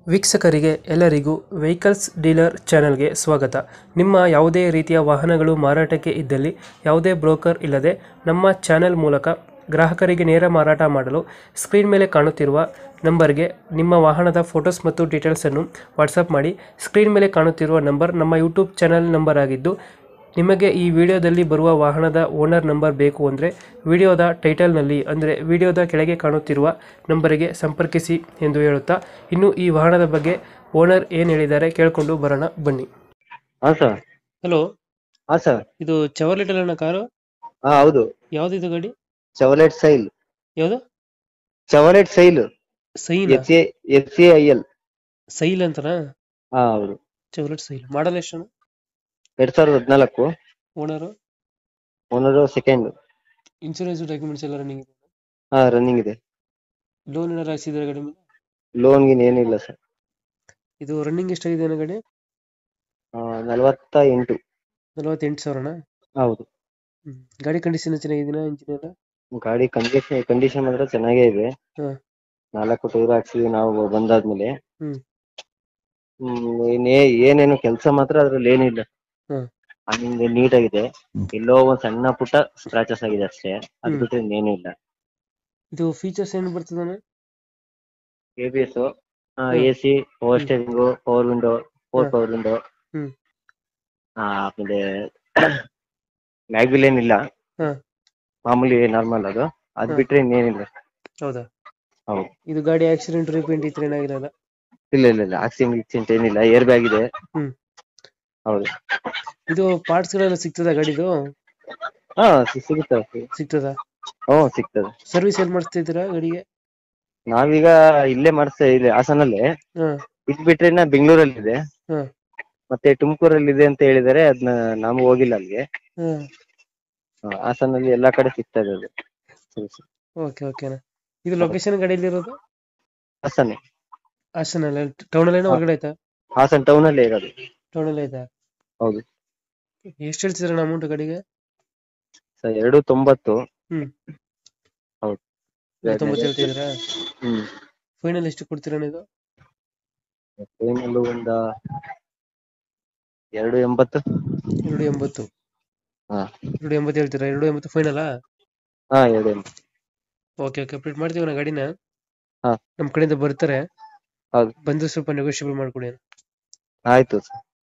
ವೀಕ್ಷಕರಿಗೆ ಎಲ್ಲರಿಗೂ vehicles dealer ಚಾನೆಲ್ಗೆ ಸ್ವಾಗತ ನಿಮ್ಮ ಯಾವುದೇ ರೀತಿಯ ವಾಹನಗಳು ಮಾರಾಟಕ್ಕೆ ಇದ್ದಲ್ಲಿ ಯಾವುದೇ ಬ್ರೋಕರ್ ಇಲ್ಲದೆ ನಮ್ಮ ಚಾನೆಲ್ ಮೂಲಕ ಗ್ರಾಹಕರಿಗೆ ನೇರ ಮಾರಾಟ ಮಾಡಲು ಸ್ಕ್ರೀನ್ ಮೇಲೆ ಕಾಣುತ್ತಿರುವ ನಂಬರ್ಗೆ ನಿಮ್ಮ ವಾಹನದ ಫೋಟೋಸ್ ಮತ್ತು ಡೀಟೇಲ್ಸನ್ನು ವಾಟ್ಸಪ್ ಮಾಡಿ ಸ್ಕ್ರೀನ್ ಮೇಲೆ ಕಾಣುತ್ತಿರುವ ನಂಬರ್ ನಮ್ಮ ಯೂಟ್ಯೂಬ್ ಚಾನೆಲ್ ನಂಬರ್ ಆಗಿದ್ದು ನಿಮಗೆ ಈ ವಿಡಿಯೋದಲ್ಲಿ ಬರುವ ವಾಹನದ ಓನರ್ ನಂಬರ್ ಬೇಕು ಅಂದರೆ ವಿಡಿಯೋದ ಟೈಟಲ್ನಲ್ಲಿ ಅಂದರೆ ವಿಡಿಯೋದ ಕೆಳಗೆ ಕಾಣುತ್ತಿರುವ ನಂಬರಿಗೆ ಸಂಪರ್ಕಿಸಿ ಎಂದು ಹೇಳುತ್ತಾ ಇನ್ನು ಈ ವಾಹನದ ಬಗ್ಗೆ ಓನರ್ ಏನು ಹೇಳಿದ್ದಾರೆ ಕೇಳಿಕೊಂಡು ಬರೋಣ ಬನ್ನಿ ಹಾ ಸರ್ ಹಲೋ ಹಾ ಸರ್ ಇದು ಚವರ್ಲೆಟ್ ಅಲ್ಲ ಕಾರು ಹಾ ಹೌದು ಯಾವ್ದಿದು ಗಾಡಿ ಚವಲೆಟ್ ಸೈಲ್ ಯಾವುದು Chevrolet Sail Sail H A H A I L Sail ಅಂತನಾ ಹಾ ಹೌದು ಚವರ್ಲೆಟ್ ಸೈಲ್ ಮಾಡಲ್ ಎಷ್ಟು ಎರಡ್ ಸಾವಿರದ ಹದಿನಾಲ್ಕು owner owner second insurance documents ಎಲ್ಲ ರನ್ನಿಂಗ್ ಇದೆ ಹಾ ರನ್ನಿಂಗ್ ಇದೆ ಲೋನ್ ಏನಾರು ಹಾಕ್ಸಿದ್ರೆ ಗಾಡಿ ಮೇಲೆ ಲೋನ್ ಗಿನ್ ಏನಿಲ್ಲ ಸರ್ ಇದು ರನ್ನಿಂಗ್ ಎಷ್ಟಾಗಿದೆ ಅನ್ನೋ ಗಾಡಿ ನಲವತ್ತ ಎಂಟು ನಲವತ್ತೆಂಟು ಸಾವಿರನಾ ಹೌದು ಹ್ಮ್. ಗಾಡಿ ಕಂಡೀಷನ್ ಚೆನ್ನಾಗಿದೆಯಾ ಇಂಜಿನ್ ಎಲ್ಲ ಗಾಡಿ ಕಂಡೀಷನ್ ಕಂಡೀಷನ್ ಮಾತ್ರ ಚೆನ್ನಾಗೇ ಇದೆ ಹಾ. ನಾಲ್ಕು ಟೈರ್ ಹಾಕ್ಸಿದ್ವಿ ನಾವು ಬಂದಾದ್ಮೇಲೆ ಹ್ಮ್. ಹ್ಮ್ ಏನೇ ಏನೇನು ಕೆಲಸ ಮಾತ್ರ ಅದ್ರಲ್ಲಿ ಏನಿಲ್ಲ ಹ್ಮ್. ಹಂಗೆ ನೀಟ್ ಆಗಿದೆ ಎಲ್ಲೋ ಒಂದ್ ಸಣ್ಣ ಪುಟ್ಟ ಸ್ಕ್ರಾಚಸ್ ಆಗಿದೆ ಅಷ್ಟೇ ಅದ್ ಹ್ಮ್. ಬಿಟ್ರೆ ಇನ್ನೇನಿಲ್ಲ ಇದು ಫೀಚರ್ಸ್ ಏನು ಬರ್ತದಣ್ಣ ಎ ಬಿ ಎಸ್ ಹ್ಮ್. ಎ ಸಿ ಪವರ್ ಹ್ಮ್. ಸ್ಟೇರಿಂಗ್ ಪವರ್ ವಿಂಡೋ ಫೋರ್ ಹ್ಮ್. ಪವರ್ ವಿಂಡೋ ಹ್ಮ್. ಆಮೇಲೆ ಮ್ಯಾಗ್ವಿಲ್ ಏನಿಲ್ಲ ಹ್ಮ್. ಮಾಮೂಲಿ ನಾರ್ಮಲ್ ಅದು ಅದ್ ಹ್ಮ್. ಬಿಟ್ರೆ ಇನ್ನೇನಿಲ್ಲ ಹೌದಾ ಹೌದು ಇದು ಗಾಡಿ ಆಕ್ಸಿಡೆಂಟ್ ರಿಪೇಂಟ್ ಇತ್ತು ಏನಾಗಿರಲ್ಲ ಇಲ್ಲ ಇಲ್ಲ ಇಲ್ಲ ಆಕ್ಸಿಡೆಂಟ್ ಗಿಕ್ಸಿಡೆಂಟ್ ಏನಿಲ್ಲ ಏರ್ ಬ್ಯಾಗ್ ಇದೆ ಹ್ಮ್. ಹೌದು ಇದು ಪಾರ್ಟ್ಸ್ ಗಳೆಲ್ಲ ಸಿಗ್ತದ ಗಾಡಿದು ಹಾ ಸಿ- ಸಿಗುತ್ತವೆ ಸಿಗ್ತದ ಹ್ಞೂ ಸಿಗ್ತದೆ ಸರ್ವಿಸ್ ಎಲ್ಲಿ ಮಾಡಿಸ್ತಾ ಇದ್ದೀರಾ ಗಾಡಿಗೆ ನಾವೀಗ ಇಲ್ಲೇ ಮಾಡಿಸ್ತಾ ಇಲ್ಲಿ ಹಾಸನಲ್ಲೇ ಹಾ ಇದ್ ಬಿಟ್ರೆ ಇನ್ನ ಬೆಂಗಳೂರಲ್ಲಿ ಇದೆ ಹ್ಮ್. ಮತ್ತೆ ತುಮಕೂರಲ್ಲಿ ಇದೆ ಅಂತ ಹೇಳಿದಾರೆ ಅದನ್ನ ನಾವು ಹೋಗಿಲ್ಲ ಅಲ್ಲಿಗೆ ಹಾ ಹಾ, ಹಾಸನಲ್ಲಿ ಎಲ್ಲಾ ಕಡೆ ಸಿಗ್ತಾ ಇದೆ ಅದು ಸರಿ, ಸರಿ. ಓಕೆ ಓಕೆನಾ ಇದು ಲೊಕೇಶನ್ ಗಾಡಿಯಲ್ಲಿ ಇರೋದು ಹಾಸನ ಹಾಸನ ಟೌನ್ ಅಲ್ಲೇನೋ ಹಾ. ಹೊರಗಡೆ ಆಯ್ತಾ ಹಾಸನ್ ಟೌನ್ ಅಲ್ಲೇ ಇರೋದು ಟೌನ್ ಅಲ್ಲೇ ಆಯ್ತಾ ಹೌದು ಎಷ್ಟು ಹೇಳ್ತಿದ್ರ ಅಮೌಂಟ್ ಗಾಡಿಗೆ ಸರ್ ಎರಡು ತೊಂಬತ್ತು ಹ್ಮ್. ಹೌದು ತೊಂಬತ್ತು ಹೇಳ್ತಿದ್ದೀರಾ ಹ್ಮ್ ಫೈನಲ್ ಎಷ್ಟು ಕೊಡ್ತೀರಾ ಇದು ಫೈನಲ್ ಒಂದ ಎರಡು ಎಂಬತ್ತು ಎರಡು ಎಂಬತ್ತು ಹಾ ಎರಡು ಎಂಬತ್ತು ಹೇಳ್ತೀರಾ ಎರಡು ಎಂಬತ್ತು ಫೈನಲಾ ಹಾ ಎರಡು ಎಂಬತ್ತು ಓಕೆ ಓಕೆ ಅಪ್ಡೇಟ್ ಮಾಡ್ತೀವಿ ನಾ ಗಾಡಿನ ಹಾ. ನಮ್ ಕಡೆಯಿಂದ ಬರ್ತಾರೆ ಹೌದು. ಬಂದು ಸ್ವಲ್ಪ ನೆಗೋಷಿಯಬಲ್ ಮಾಡ್ಕೊಡಿ ಆಯ್ತು ಸರ್